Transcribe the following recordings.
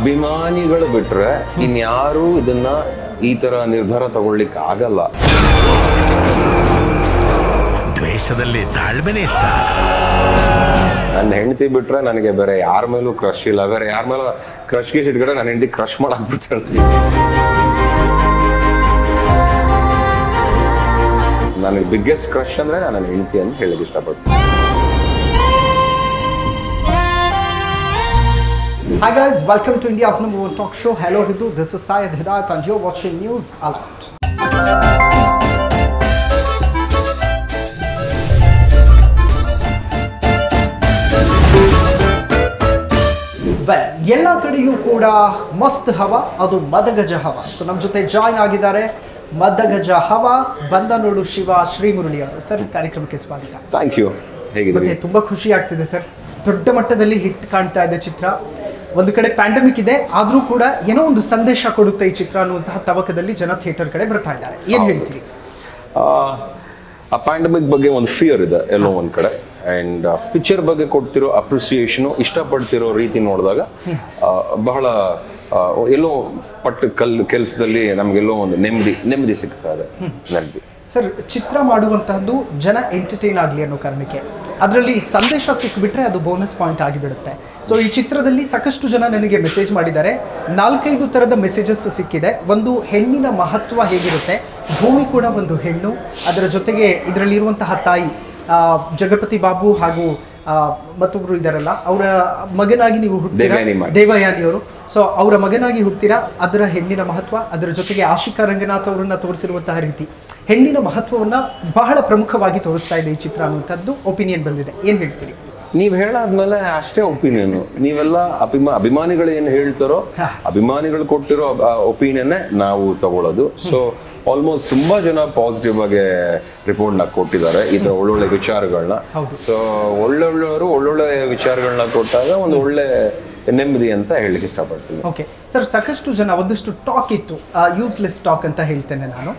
ಅಭಿಮಾನಿಗಳು ಬಿಟ್ರೆ ಇನ್ಯಾರೂ ಇದನ್ನ ಈ ತರ ನಿರ್ಧಾರ ತಗೊಳ್ಲಿಕ್ಕೆ ಆಗಲ್ಲ ದ್ವೇಷದಲ್ಲಿ ತಾಳ್ಮೆನೇ ಇಷ್ಟ ನನ್ನ ಹೆಂಡತಿ ಬಿಟ್ರೆ ನನಗೆ ಬೇರೆ ಯಾರ ಮೇಲೂ ಕ್ರಶ್ ಇಲ್ಲ ಬೇರೆ ಯಾರ ಮೇಲೂ ಕ್ರಶ್ಗೆ ಇಟ್ಕೊಂಡ್ರೆ ನನ್ನ ಹೆಂಡತಿ ಕ್ರಶ್ ಮಾಡಕ್ ಬಿಡ್ತಾಳೆ ನನಗೆ ಬಿಗ್ಗೆಸ್ಟ್ ಕ್ರಶ್ ಅಂದ್ರೆ ನಾನು ನನ್ನ ಹೆಂಡತಿ ಅಂತ ಹೇಳಕ್ ಇಷ್ಟಪಡ್ತೀನಿ Hi guys, welcome to India's number one talk show. Hello Hidu, this is Syed Hidayat and you're watching News Alert. Well ಎಲ್ಲ ಕಡೆಯೂ ಕೂಡ ಮಸ್ತ್ ಹವ ಅದು ಮದಗಜ ಹವ ಸೊ ನಮ್ಮ ಜೊತೆ ಜಾಯ್ನ್ ಆಗಿದ್ದಾರೆ ಮದಗಜ ಹವ ಬಂದ ನೋಡು ಶಿವ ಶ್ರೀ ಮುರಳಿ ಅವರು ಸರ್ ಕಾರ್ಯಕ್ರಮಕ್ಕೆ ಸ್ವಾಗತ ಥ್ಯಾಂಕ್ ಯು ಹೇಗಿದ್ದೀರಿ ಮತ್ತೆ ತುಂಬಾ ಖುಷಿ ಆಗ್ತಿದೆ ಸರ್ ದೊಡ್ಡ ಮಟ್ಟದಲ್ಲಿ ಹಿಟ್ ಕಾಣ್ತಾ ಇದೆ ಚಿತ್ರ ಒಂದು ಕಡೆ ಪ್ಯಾಂಡಮಿಕ್ ಇದೆ ಆದ್ರೂ ಕೂಡ ಏನೋ ಒಂದು ಸಂದೇಶ ಕೊಡುತ್ತೆ ಈ ಚಿತ್ರ ಅನ್ನುವಂತಹ ತವಕದಲ್ಲಿ ಜನ ಥಿಯೇಟರ್ ಕಡೆ ಬರ್ತಾ ಇದ್ದಾರೆ ಏನ್ ಹೇಳ್ತೀರಿ ಆ ಪ್ಯಾಂಡಮಿಕ್ ಬಗ್ಗೆ ಒಂದು ಫಿಯರ್ ಇದೆ ಎಲ್ಲೋ ಒಂದ್ ಕಡೆ ಅಂಡ್ ಪಿಕ್ಚರ್ ಬಗ್ಗೆ ಕೊಡ್ತಿರೋ ಅಪ್ರಿಸಿಯೇಷನ್ ಇಷ್ಟಪಡ್ತಿರೋ ರೀತಿ ನೋಡಿದಾಗ ಆ, ಬಹಳ ಆ, ಎಲ್ಲೋ ಪಟ್ಟು ಕಲ್ ಕೆಲಸದಲ್ಲಿ ನಮಗೆಲ್ಲೋ ಒಂದು ನೆಮ್ಮದಿ ನೆಮ್ಮದಿ ಸಿಗ್ತಾ ಇದೆ ನೆಮ್ಮದಿ ಸರ್ ಚಿತ್ರ ಮಾಡುವಂತಹದ್ದು ಜನ ಎಂಟರ್ಟೈನ್ ಆಗಲಿ ಅನ್ನೋ ಕಾರಣಕ್ಕೆ ಅದರಲ್ಲಿ ಸಂದೇಶ ಸಿಕ್ಬಿಟ್ರೆ ಅದು ಬೋನಸ್ ಪಾಯಿಂಟ್ ಆಗಿಬಿಡುತ್ತೆ ಸೊ ಈ ಚಿತ್ರದಲ್ಲಿ ಸಾಕಷ್ಟು ಜನ ನನಗೆ ಮೆಸೇಜ್ ಮಾಡಿದ್ದಾರೆ ನಾಲ್ಕೈದು ಥರದ ಮೆಸೇಜಸ್ ಸಿಕ್ಕಿದೆ ಒಂದು ಹೆಣ್ಣಿನ ಮಹತ್ವ ಹೇಗಿರುತ್ತೆ ಭೂಮಿ ಕೂಡ ಒಂದು ಹೆಣ್ಣು ಅದರ ಜೊತೆಗೆ ಇದರಲ್ಲಿರುವಂತಹ ತಾಯಿ ಆ, ಜಗಪತಿ ಬಾಬು ಹಾಗೂ ಆ, ಮತ್ತೊಬ್ರು ಇದಾರಲ್ಲ ಅವರ ಮಗನಾಗಿ ನೀವು ಹುಟ್ಟಿರ ದೇವಯಾನಿ ಮಾಡಿ. ದೇವಯಾನಿಯವರು ಸೊ ಅವರ ಮಗನಾಗಿ ಹುಡ್ತೀರಾ ಅದರ ಹೆಣ್ಣಿನ ಮಹತ್ವ ಅದರ ಜೊತೆಗೆ ಆಶಿಕಾ ರಂಗನಾಥ್ ಅವರನ್ನ ತೋರಿಸಿರುವಂತಹ ರೀತಿ ಹೆಣ್ಣಿನ ಮಹತ್ವವನ್ನ ಬಹಳ ಪ್ರಮುಖವಾಗಿ ತೋರಿಸ್ತಾ ಇದೆ ಈ ಚಿತ್ರ ಅನ್ನುವಂಥದ್ದು ಒಪಿನಿಯನ್ ಬಂದಿದೆ ಏನ್ ಹೇಳ್ತೀರಿ ನೀವ್ ಹೇಳಾದ್ಮೇಲೆ ಅಷ್ಟೇ ಒಪಿನಿಯನ್ ನೀವೆಲ್ಲ ಅಭಿಮಾ ಅಭಿಮಾನಿಗಳು ಏನ್ ಹೇಳ್ತಾರೋ ಹಾ. ಅಭಿಮಾನಿಗಳು ಕೊಟ್ಟಿರೋ ಒಪಿನಿಯನ್ ನಾವು ತಗೊಳ್ಳೋದು ಸೊ ಆಲ್ಮೋಸ್ಟ್ ತುಂಬಾ ಜನ ಪಾಸಿಟಿವ್ ಆಗಿ ರಿಪೋರ್ಟ್ ನ ಕೊಟ್ಟಿದ್ದಾರೆ ಈ ತರ ಒಳ್ಳೊಳ್ಳೆ ವಿಚಾರಗಳನ್ನ ಹೌದು. ಸೊ ಒಳ್ಳೊಳ್ಳೆಯವರು ಒಳ್ಳೊಳ್ಳೆ ವಿಚಾರಗಳನ್ನ ಕೊಟ್ಟಾಗ ಒಂದು ಒಳ್ಳೆ ನೆಮ್ಮದಿ ಅಂತ ಹೇಳಲಿಕ್ಕೆ ಇಷ್ಟಪಡ್ತೀನಿ ಓಕೆ ಸರ್ ಸಾಕಷ್ಟು ಜನ ಒಂದಿಷ್ಟು ಟಾಕ್ ಇತ್ತು ಯೂಸ್ಲೆಸ್ ಟಾಕ್ ಅಂತ ಹೇಳ್ತೇನೆ ನಾನು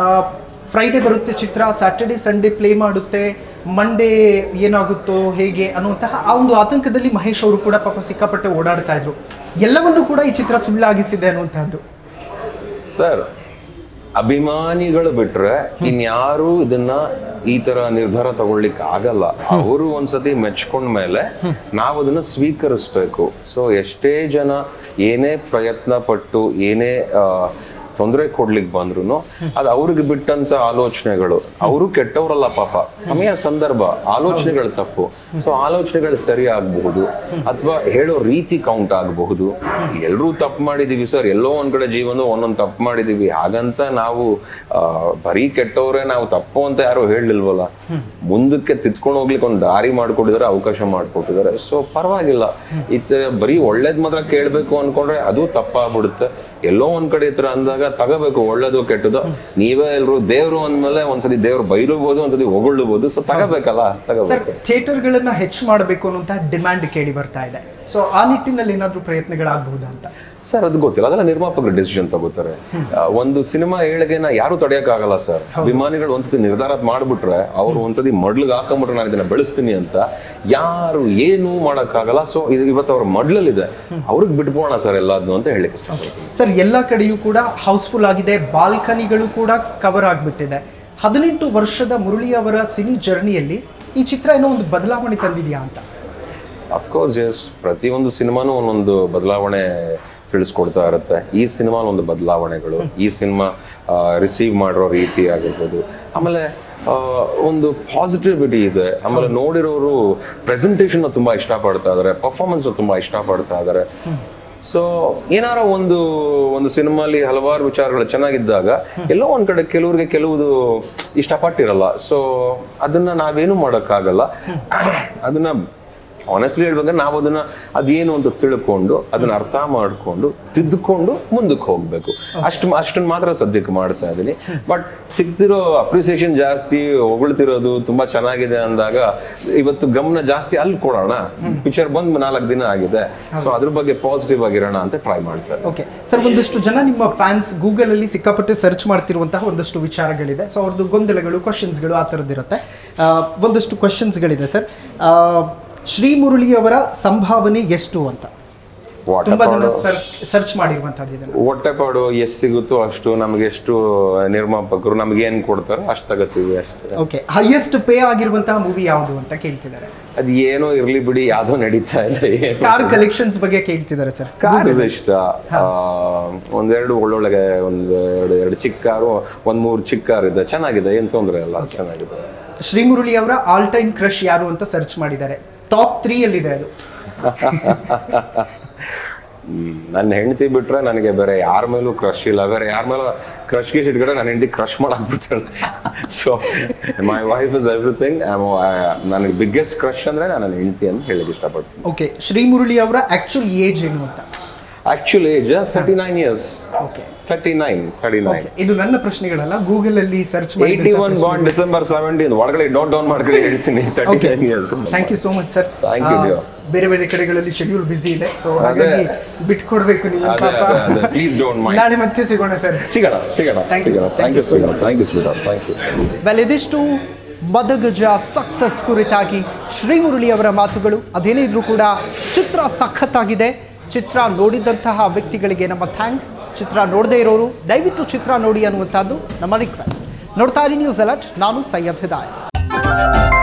ಫ್ರೈಡೇ ಬರುತ್ತೆ ಚಿತ್ರ ಸ್ಯಾಟರ್ಡೆ ಸಂಡೇ ಪ್ಲೇ ಮಾಡುತ್ತೆ ಮಂಡೇ ಏನಾಗುತ್ತೋ ಹೇಗೆ ಅನ್ನುವಂತಹ ಆ ಒಂದು ಆತಂಕದಲ್ಲಿ ಮಹೇಶ್ ಅವರು ಕೂಡ ಪಾಪ ಸಿಕ್ಕಾಪಟ್ಟೆ ಓಡಾಡ್ತಾ ಇದ್ರು ಎಲ್ಲವನ್ನೂ ಕೂಡ ಈ ಚಿತ್ರ ಸುಳ್ಳಾಗಿಸಿದೆ ಅನ್ನುವಂತಹದ್ದು ಸರ್ ಅಭಿಮಾನಿಗಳು ಬಿಟ್ರೆ ಇನ್ಯಾರೂ ಇದನ್ನ ಈ ತರ ನಿರ್ಧಾರ ತಗೊಳ್ಲಿಕ್ಕೆ ಆಗಲ್ಲ ಅವರು ಒಂದ್ಸತಿ ಮೆಚ್ಕೊಂಡ ಮೇಲೆ ನಾವು ಅದನ್ನ ಸ್ವೀಕರಿಸ್ಬೇಕು ಸೊ ಎಷ್ಟೇ ಜನ ಏನೇ ಪ್ರಯತ್ನ ಪಟ್ಟು ಏನೇ ತೊಂದರೆ ಕೊಡ್ಲಿಕ್ಕೆ ಬಂದ್ರು ಅದು ಅವ್ರಿಗೆ ಬಿಟ್ಟಂತ ಆಲೋಚನೆಗಳು ಅವರು ಕೆಟ್ಟವರಲ್ಲ ಪಾಪ ಸಮಯ ಸಂದರ್ಭ ಆಲೋಚನೆಗಳು ತಪ್ಪು ಸೊ ಆಲೋಚನೆಗಳು ಸರಿ ಆಗಬಹುದು ಅಥವಾ ಹೇಳೋ ರೀತಿ ಕೌಂಟ್ ಆಗಬಹುದು ಎಲ್ಲರೂ ತಪ್ಪು ಮಾಡಿದೀವಿ ಸರ್ ಎಲ್ಲೋ ಒಂದ್ ಕಡೆ ಜೀವನ ಒಂದೊಂದು ತಪ್ಪು ಮಾಡಿದೀವಿ ಹಾಗಂತ ನಾವು ಆ, ಬರೀ ಕೆಟ್ಟವ್ರೆ ನಾವು ತಪ್ಪು ಅಂತ ಯಾರು ಹೇಳಲಿಲ್ವಲ್ಲ ಮುಂದಕ್ಕೆ ತಿತ್ಕೊಂಡು ಹೋಗ್ಲಿಕ್ಕೆ ಒಂದು ದಾರಿ ಮಾಡ್ಕೊಟ್ಟಿದ್ದಾರೆ ಅವಕಾಶ ಮಾಡ್ಕೊಟ್ಟಿದ್ದಾರೆ ಸೊ ಪರವಾಗಿಲ್ಲ ಇತ್ತ ಬರೀ ಒಳ್ಳೇದ್ ಮಾತ್ರ ಕೇಳ್ಬೇಕು ಅನ್ಕೊಂಡ್ರೆ ಅದು ತಪ್ಪಾಗ್ಬಿಡುತ್ತೆ ಎಲ್ಲೋ ಒಂದ್ ಕಡೆ ಈ ತರ ಅಂದಾಗ ತಗೋಬೇಕು ಒಳ್ಳೇದು ಕೆಟ್ಟದ್ದು ನೀವೇ ಎಲ್ರು ದೇವ್ರು ಅಂದ್ಮೇಲೆ ಒಂದ್ಸತಿ ದೇವ್ರು ಬೈಲೂಬಹುದು ಒಂದ್ಸತಿ ಹೊಗಳ್ಬಹುದು ಸೊ ತಗೋಬೇಕಲ್ಲ ಸರ್ ತಗೋಬೇಕು ಥಿಯೇಟರ್ಗಳನ್ನ ಹೆಚ್ಚು ಮಾಡಬೇಕು ಅನ್ನುವಂತಹ ಡಿಮ್ಯಾಂಡ್ ಕೇಳಿ ಬರ್ತಾ ಇದೆ ಸೊ ಆ ನಿಟ್ಟಿನಲ್ಲಿ ಏನಾದರೂ ಪ್ರಯತ್ನಗಳಾಗಬಹುದಾ ಅಂತ ಸರ್ ಅದು ಗೊತ್ತಿಲ್ಲ ಅದೆಲ್ಲ ನಿರ್ಮಾಪಕರು ಡಿಸಿಷನ್ ತಗೋತಾರೆ ಆ, ಒಂದು ಸಿನಿಮಾ ಏಳಿಗೆನ ಯಾರು ತಡೆಯಕ್ಕಾಗಲ್ಲ ಸರ್ ಅಭಿಮಾನಿಗಳು ಒಂದ್ಸತಿ ನಿರ್ಧಾರ ಮಾಡ್ಬಿಟ್ರೆ ಅವ್ರು ಒಂದ್ಸತಿ ಮಡ್ಲಿಗೆ ಹಾಕೊಂಡ್ಬಿಟ್ರೆ ನಾನು ಇದನ್ನ ಬೆಳೆಸ್ತೀನಿ ಅಂತ ಯಾರು ಏನು ಮಾಡಕ್ಕಾಗಲ್ಲ ಸೊ ಇದು ಇವತ್ತು ಅವ್ರ ಮಡ್ಲಲ್ಲಿದೆ ಅವ್ರಿಗೆ ಬಿಟ್ಬೋಣ ಸರ್ ಎಲ್ಲಾದ್ನು ಅಂತ ಹೇಳಿಕ್ಕೆ ಇಷ್ಟಪಡ್ತೀನಿ ಸರ್ ಎಲ್ಲ ಕಡೆಯೂ ಕೂಡ ಹೌಸ್ಫುಲ್ ಆಗಿದೆ ಬಾಲ್ಕನಿಗಳು ಕೂಡ ಕವರ್ ಆಗಿಬಿಟ್ಟಿದೆ ಹದಿನೆಂಟು ವರ್ಷದ ಮುರಳಿ ಅವರ ಸಿನಿ ಜರ್ನಿಯಲ್ಲಿ ಈ ಚಿತ್ರ ಏನೋ ಒಂದು ಬದಲಾವಣೆ ತಂದಿದೆಯಾ ಅಂತ ಅಫ್ಕೋರ್ಸ್ ಎಸ್ ಪ್ರತಿಯೊಂದು ಸಿನಿಮಾನು ಒಂದೊಂದು ಬದಲಾವಣೆ ತಿಳಿಸ್ಕೊಡ್ತಾ ಇರುತ್ತೆ ಈ ಸಿನಿಮಾ ಒಂದು ಬದಲಾವಣೆಗಳು ಈ ಸಿನಿಮಾ ರಿಸೀವ್ ಮಾಡಿರೋ ರೀತಿ ಆಗಿರ್ಬೋದು ಆಮೇಲೆ ಆ, ಒಂದು ಪಾಸಿಟಿವಿಟಿ ಇದೆ ಆಮೇಲೆ ನೋಡಿರೋರು ಪ್ರೆಸೆಂಟೇಷನ್ ತುಂಬಾ ಇಷ್ಟಪಡ್ತಾ ಇದಾರೆ ಪರ್ಫಾರ್ಮೆನ್ಸ್ ತುಂಬಾ ಇಷ್ಟಪಡ್ತಾ ಇದಾರೆ ಸೊ ಏನಾರ ಒಂದು ಒಂದು ಸಿನಿಮಾಲಿ ಹಲವಾರು ವಿಚಾರಗಳು ಚೆನ್ನಾಗಿದ್ದಾಗ ಎಲ್ಲೋ ಒಂದ್ ಕಡೆ ಕೆಲವ್ರಿಗೆ ಕೆಲವುದು ಇಷ್ಟಪಟ್ಟಿರಲ್ಲ ಸೊ ಅದನ್ನ ನಾವೇನು ಮಾಡೋಕ್ಕಾಗಲ್ಲ ಅದನ್ನ ಆನೆಸ್ಟ್ಲಿ ಹೇಳ್ಬೇಕಂದ್ರೆ ನಾವು ಅದನ್ನ ಅದೇನು ಅಂತ ತಿಳ್ಕೊಂಡು ಅದನ್ನ ಅರ್ಥ ಮಾಡ್ಕೊಂಡು ತಿದ್ದುಕೊಂಡು ಮುಂದಕ್ಕೆ ಹೋಗ್ಬೇಕು ಅಷ್ಟು ಅಷ್ಟನ್ನ ಮಾತ್ರ ಸದ್ಯಕ್ಕೆ ಮಾಡ್ತಾ ಇದ್ದೀನಿ ಬಟ್ ಸಿಗ್ತಿರೋ ಅಪ್ರಿಸಿಯೇಷನ್ ಜಾಸ್ತಿ ಹೊಗಳ್ತಿರೋದು ತುಂಬಾ ಚೆನ್ನಾಗಿದೆ ಅಂದಾಗ ಇವತ್ತು ಗಮನ ಜಾಸ್ತಿ ಅಲ್ಲಿ ಕೊಡೋಣ ಪಿಕ್ಚರ್ ಬಂದ್ ನಾಲ್ಕು ದಿನ ಆಗಿದೆ ಸೊ ಅದ್ರ ಬಗ್ಗೆ ಪಾಸಿಟಿವ್ ಆಗಿರೋಣ ಅಂತ ಟ್ರೈ ಮಾಡ್ತಾರೆ ಓಕೆ ಸರ್ ಒಂದಷ್ಟು ಜನ ನಿಮ್ಮ ಫ್ಯಾನ್ಸ್ ಗೂಗಲ್ ಅಲ್ಲಿ ಸಿಕ್ಕಾಪಟ್ಟೆ ಸರ್ಚ್ ಮಾಡ್ತಿರುವಂತಹ ಒಂದಷ್ಟು ವಿಚಾರಗಳಿದೆ ಸೊ ಅವ್ರದ್ದು ಗೊಂದಲಗಳು ಕ್ವಶನ್ಸ್ಗಳು ಆ ಥರದ್ದಿರುತ್ತೆ ಆ, ಒಂದಷ್ಟು ಕ್ವಶನ್ಸ್ಗಳಿದೆ ಸರ್ ಶ್ರೀ ಮುರಳಿಯವರ ಸಂಭಾವನೆ ಎಷ್ಟು ಅಂತ ತುಂಬಾ ಜನ ವಾಟಪಾಡು ಸರ್ಚ್ ಮಾಡಿರುವಂತದ್ದು ಇದನ್ನು ಹೊಟ್ಟೆಪಾಡು ಎಷ್ಟು ಸಿಗುತ್ತೋ ಅಷ್ಟು ನಮ್ಗೆ ಎಷ್ಟು ನಿರ್ಮಾಪಕರು ನಮ್ಗೆ ಏನ್ ಕೊಡ್ತಾರೋ ಅಷ್ಟು ತಗೋತೀವಿ ಅಷ್ಟೇ ಓಕೆ ಹೈಯೆಸ್ಟ್ ಪೇ ಆಗಿರುವಂತಹ ಮೂವಿ ಯಾವುದು ಅಂತ ಕೇಳ್ತಿದ್ದಾರೆ ಅದ್ ಏನೋ ಇರ್ಲಿ ಬಿಡಿ ಯಾವ್ದೋ ನಡೀತಾ ಇದೆ ಏನು ಕಾರ್ ಕಲೆಕ್ಷನ್ಸ್ ಬಗ್ಗೆ ಕೇಳ್ತಿದ್ದಾರೆ ಸರ್ ಕಾರ್ ಇಷ್ಟ ಆ, ಒಂದೆರಡು ಒಳ್ಳೊಳ್ಳೆ ಒಂದ್ ಎರಡು ಎರಡು ಚಿಕ್ಕ ಕಾರು ಒಂದ್ ಮೂರು ಚಿಕ್ಕ ಕಾರ್ ಇದೆ ಚೆನ್ನಾಗಿದೆ ಏನ್ ತೊಂದ್ರೆ ಇಲ್ಲ ಚೆನ್ನಾಗಿದೆ ಶ್ರೀಮುರಳಿ ಅವರ ಆಲ್ ಟೈಮ್ ಕ್ರಶ್ ಯಾರು ಅಂತ ಸರ್ಚ್ ಮಾಡಿದ್ದಾರೆ ಟಾಪ್ ತ್ರೀ ಅಲ್ಲಿದೆ ಅದು ಹ್ಮ್. ನನ್ನ ಹೆಂಡತಿ ಬಿಟ್ರೆ ನನಗೆ ಬೇರೆ ಯಾರ ಮೇಲೂ ಕ್ರಶ್ ಇಲ್ಲ ಬೇರೆ ಯಾರ ಮೇಲೂ ಕ್ರಶ್ ಗಿಶ್ ಇಟ್ಕೊಂಡ್ರೆ ನನ್ನ ಹೆಂಡತಿ ಕ್ರಶ್ ಮಾಡಾಕ್ಬಿಡ್ತಾಳೆ so my wife is everything ನನಗೆ ಬಿಗ್ಗೆಸ್ಟ್ ಕ್ರಶ್ ಅಂದ್ರೆ ನಾನು ನನ್ನ ಹೆಂಡತಿ ಅಂತ ಹೇಳಿಕ್ಕೆ ಇಷ್ಟಪಡ್ತೀನಿ ಓಕೆ ಶ್ರೀಮುರಳಿ ಅವರ ಆಕ್ಚುಲ್ ಏಜ್ ಏನು ಅಂತ actual age thirty nine years okay thirty nine thirty nine okay ಇದು ನನ್ನ ಪ್ರಶ್ನೆಗಳಲ್ಲ ಗೂಗಲ್ ಅಲ್ಲಿ search eighty one bond December seventeen ಒಳಗಡೆ ನೋಟ್ ಡೌನ್ ಮಾಡ್ಕೊಂಡು ಹೇಳ್ತೀನಿ thirty nine years thank you so much sir Thank you, dear. ಬೇರೆ ಬೇರೆ ಕಡೆಗಳಲ್ಲಿ ಶೆಡ್ಯೂಲ್ ಬಿಸಿ ಇದೆ ಸೊ ಅದೇ. ಹಾಗಾಗಿ ಬಿಟ್ಕೊಡ್ಬೇಕು ನಿಮ್ಮ ಅದೇ, ಪಾಪ ಅದೇ, ಅದೇ. Please don't mind. ನಾಳೆ ಮತ್ತೆ ಸಿಗೋಣ ಸರ್ ಸಿಗೋಣ ಸಿಗೋಣ Thank you, ಸಿಗೋಣ sir. Thank you sweet thank you sweet thank you well ಇದಿಷ್ಟು ಮದಗಜ ಸಕ್ಸಸ್ ಕುರಿತಾಗಿ ಶ್ರೀಮುರಳಿ ಅವರ ಮಾತುಗಳು ಅದೇನೇ ಇದ್ರೂ ಕೂಡ ಚಿತ್ರ ಸಖತ್ತಾಗಿದೆ ಚಿತ್ರ ನೋಡಿದಂತಹ ವ್ಯಕ್ತಿಗಳಿಗೆ ನಮ್ಮ ಥ್ಯಾಂಕ್ಸ್ ಚಿತ್ರ ನೋಡದೇ ಇರೋರು ದಯವಿಟ್ಟು ಚಿತ್ರ ನೋಡಿ ಅನ್ನುವಂಥದ್ದು ನಮ್ಮ ರಿಕ್ವೆಸ್ಟ್ ನೋಡ್ತಾ ಇರಿ ನ್ಯೂಸ್ ಅಲರ್ಟ್ ನಾನು ಸೈಯದ್ ಹಿದಾಯ್